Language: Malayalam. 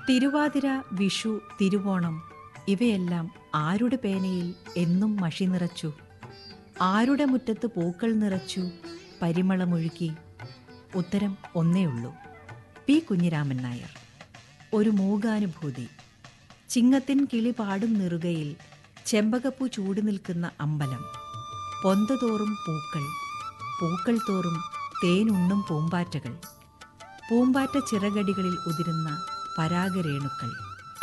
തിരുവാതിര വിഷു തിരുവോണം ഇവയെല്ലാം ആരുടെ പേനയിൽ എന്നും മഷി നിറച്ചു ആരുടെ മുറ്റത്ത് പൂക്കൾ നിറച്ചു പരിമളമൊഴുക്കി ഉത്തരം ഒന്നേയുള്ളൂ പി കുഞ്ഞിരാമൻ നായർ ഒരു മൂകാനുഭൂതി ചിങ്ങത്തിൻ കിളി പാടും നിറുകയിൽ ചെമ്പകപ്പൂ ചൂടി നിൽക്കുന്ന അമ്പലം പൊന്തതോറും പൂക്കൾ പൂക്കൾ തോറും തേനുണ്ണും പൂമ്പാറ്റകൾ പൂമ്പാറ്റ ചിറകടികളിൽ ഉതിരുന്ന പരാഗരേണുക്കൾ